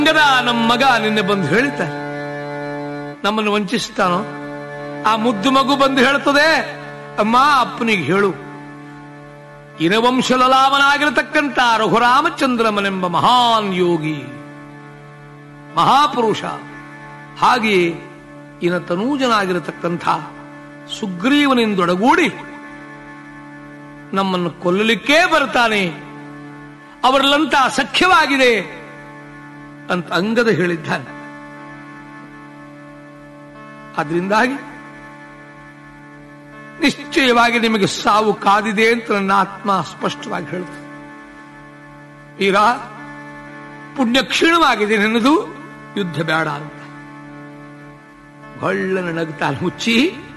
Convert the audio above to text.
ಅಂಗದ ನಮ್ಮ ಮಗ ನಿನ್ನೆ ಬಂದು ಹೇಳ್ತಾರೆ ನಮ್ಮನ್ನು ವಂಚಿಸ್ತಾನೋ ಆ ಮುದ್ದು ಮಗು ಬಂದು ಹೇಳ್ತದೆ ಅಮ್ಮ ಅಪ್ಪನಿಗೆ ಹೇಳು ಇನವಂಶಲಲಾಮನಾಗಿರತಕ್ಕಂತ ರಘುರಾಮಚಂದ್ರಮನೆಂಬ ಮಹಾನ್ ಯೋಗಿ ಮಹಾಪುರುಷ ಹಾಗೆಯೇ ಇನ ತನೂಜನಾಗಿರತಕ್ಕಂಥ ಸುಗ್ರೀವನಿಂದೊಡಗೂಡಿ ನಮ್ಮನ್ನು ಕೊಲ್ಲಲಿಕ್ಕೇ ಬರ್ತಾನೆ ಅವರಲ್ಲಂತ ಸಖ್ಯವಾಗಿದೆ ಅಂತ ಅಂಗದ ಹೇಳಿದ್ದಾನೆ ಅದರಿಂದಾಗಿ ನಿಶ್ಚಯವಾಗಿ ನಿಮಗೆ ಸಾವು ಕಾದಿದೆ ಅಂತ ನನ್ನ ಆತ್ಮ ಸ್ಪಷ್ಟವಾಗಿ ಹೇಳುತ್ತೆ ಈಗ ಪುಣ್ಯ ಕ್ಷೀಣವಾಗಿದೆ ನನ್ನದು ಯುದ್ಧ ಬೇಡ ಅಂತ ಹೊಳ್ಳನ ನಗ್ತಾನೆ ಮುಚ್ಚಿ